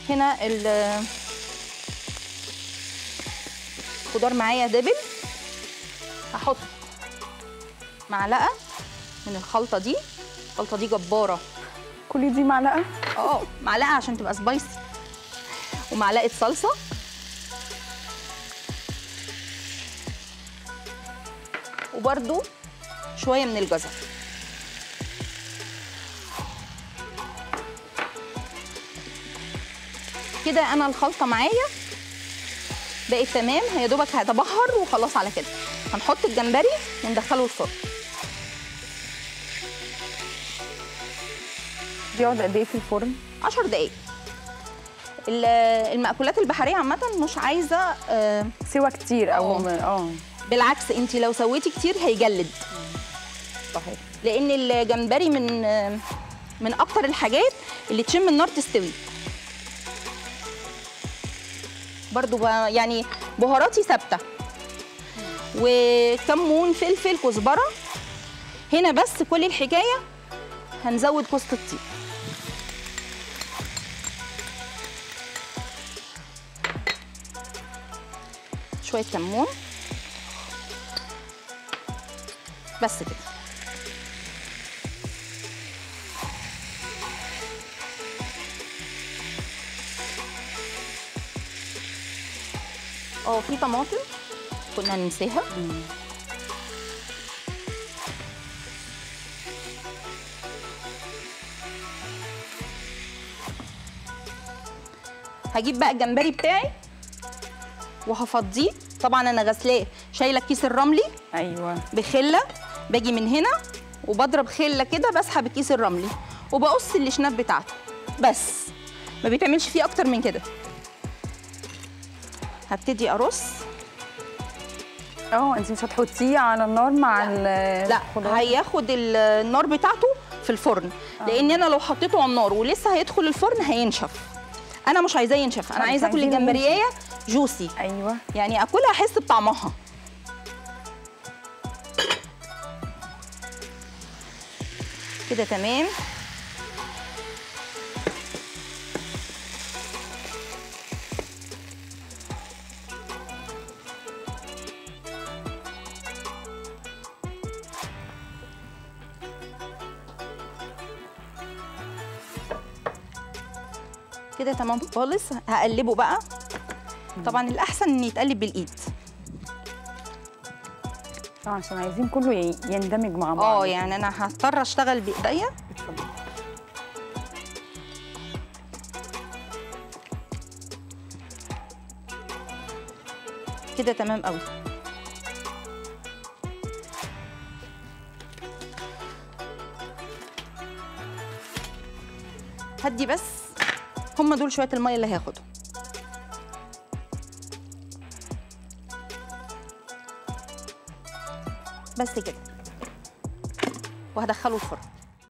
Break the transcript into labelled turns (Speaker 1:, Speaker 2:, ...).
Speaker 1: هنا ال- الخضار معايا دبل هحط معلقه من الخلطه دي الخلطه دي جباره
Speaker 2: كل دي معلقه
Speaker 1: اه معلقه عشان تبقى سبايسي ومعلقه صلصه وبرده شويه من الجزر كده انا الخلطه معايا بقت تمام هي دوبك هتبهر وخلاص على كده هنحط الجمبري وندخله الفرن
Speaker 2: بيقعد قد ايه في الفرن
Speaker 1: 10 دقايق ال- المأكولات البحرية عامة مش عايزة آه،
Speaker 2: سوا كتير او
Speaker 1: اه.
Speaker 2: م- اه
Speaker 1: بالعكس انت لو سويتي كتير هيجلد
Speaker 2: صحيح
Speaker 1: لان الجمبري من آه، من اكتر الحاجات اللي تشم النار تستوي برضو ب- يعني بهاراتي ثابته وكمون فلفل كزبره هنا بس كل الحكايه هنزود كوسه الطيب شويه كمون بس كده اه في طماطم كنا ننساها هجيب بقى الجمبري بتاعي وهفضيه طبعا انا غسلاه شايله الكيس الرملي
Speaker 2: ايوه
Speaker 1: بخله باجي من هنا وبضرب خله كده بسحب الكيس الرملي وبقص الشناب بتاعته بس ما بيتعملش فيه اكتر من كده هبتدي ارص
Speaker 2: اه انت مش هتحطيه على النار مع ال-
Speaker 1: لا
Speaker 2: الخضار
Speaker 1: هياخد ال- النار بتاعته في الفرن لان انا لو حطيته على النار ولسه هيدخل الفرن هينشف انا مش عايزاه ينشف انا
Speaker 2: مش
Speaker 1: عايزه اكل
Speaker 2: عايزينه
Speaker 1: الجمبريه جوسي
Speaker 2: ايوه
Speaker 1: يعني اكلها احس بطعمها كده تمام كده تمام خالص هقلبه بقى طبعا الاحسن ان يتقلب بالايد
Speaker 2: اه عشان عايزين كله ي- يندمج مع بعض
Speaker 1: اه يعني انا هضطر اشتغل بايديا
Speaker 2: اتفضل.
Speaker 1: كده تمام قوي هدي بس هم دول شويه الميه اللي هاخدهم بس كده وهدخله الفرن